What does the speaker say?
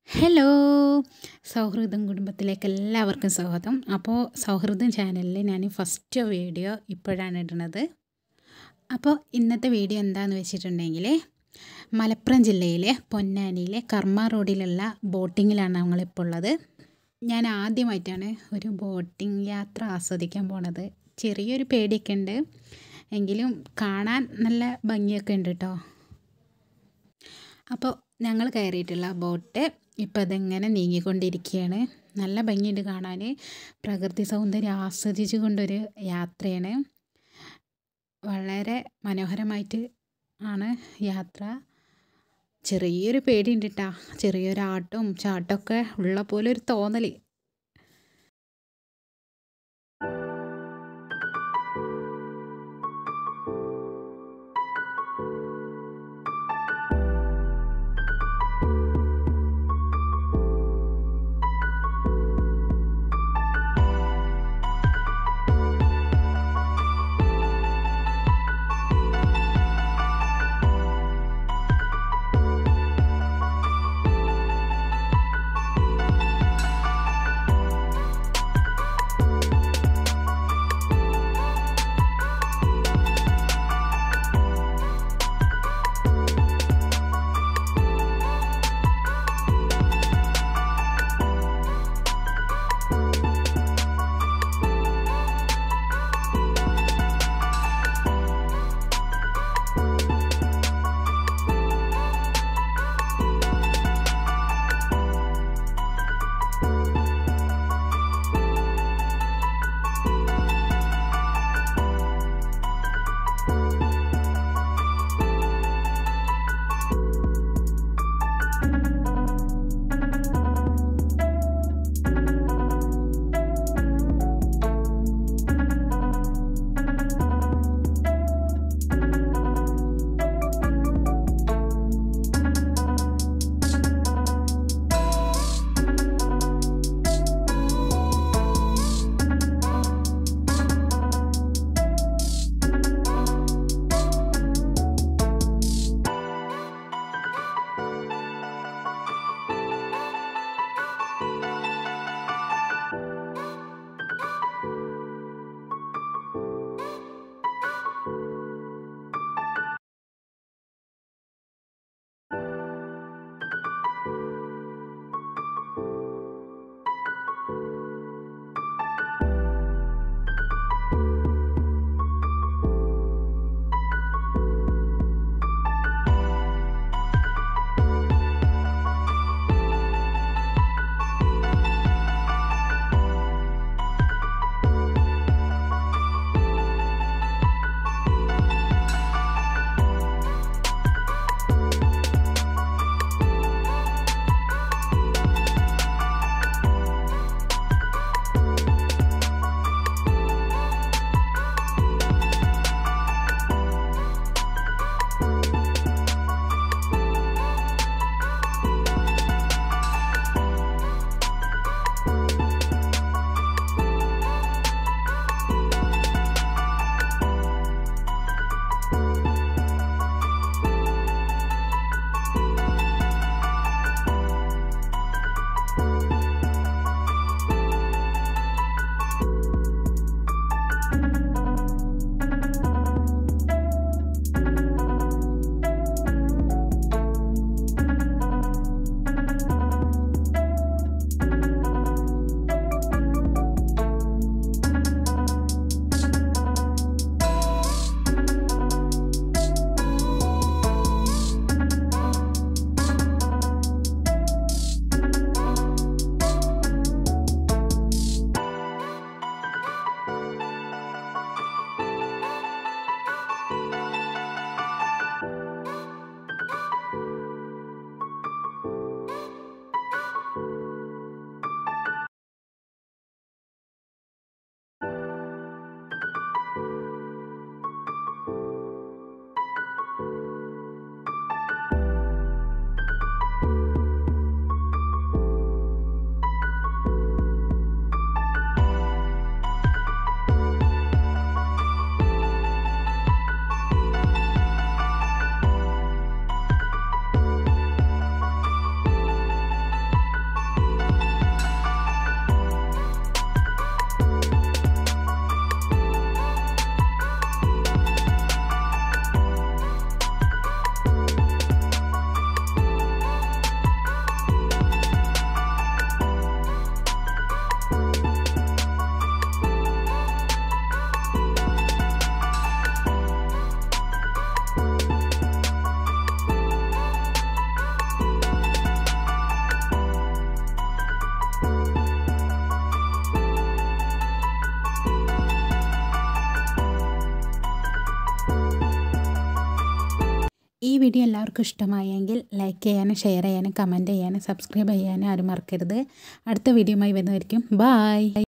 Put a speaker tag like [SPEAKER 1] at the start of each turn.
[SPEAKER 1] hello സൗഹൃദം കുടുംബത്തിലേക്ക് എല്ലാവർക്കും സ്വാഗതം അപ്പോൾ സൗഹൃദം ചാനലിൽ ഞാൻ ഫസ്റ്റ് വീഡിയോ ഇപ്പോഴാണ് ഇടുന്നത് അപ്പോൾ ഇന്നത്തെ വീഡിയോ എന്താണെന്ന് വെച്ചിട്ടുണ്ടെങ്കിൽ മലപ്പുറം ജില്ലയിലെ പൊന്നാനിയിലെ കർമ്മ റോഡിലുള്ള ബോട്ടിങ്ങിലാണ് ഞങ്ങളിപ്പോൾ ഉള്ളത് ഞാൻ ആദ്യമായിട്ടാണ് ഒരു ബോട്ടിംഗ് യാത്ര ആസ്വദിക്കാൻ പോണത് ചെറിയൊരു പേടിയൊക്കെ ഉണ്ട് എങ്കിലും കാണാൻ നല്ല ഭംഗിയൊക്കെ ഉണ്ട് കേട്ടോ അപ്പോൾ ഞങ്ങൾ കയറിയിട്ടുള്ള ബോട്ട് ഇപ്പോൾ അതിങ്ങനെ നീങ്ങിക്കൊണ്ടിരിക്കുകയാണ് നല്ല ഭംഗിയുണ്ട് കാണാൻ പ്രകൃതി സൗന്ദര്യം ആസ്വദിച്ചു കൊണ്ടൊരു യാത്രയാണ് വളരെ മനോഹരമായിട്ട് ആണ് യാത്ര ചെറിയൊരു പേടിയുണ്ട് കേട്ടോ ചെറിയൊരു ആട്ടവും ചാട്ടമൊക്കെ ഉള്ള പോലെ ഒരു തോന്നൽ വീഡിയോ എല്ലാവർക്കും ഇഷ്ടമായെങ്കിൽ ലൈക്ക് ചെയ്യാനും ഷെയർ ചെയ്യാനും കമൻറ്റ് ചെയ്യാനും സബ്സ്ക്രൈബ് ചെയ്യാനും ആരും മറക്കരുത് അടുത്ത വീഡിയോയുമായി വരുന്നതായിരിക്കും ബായ്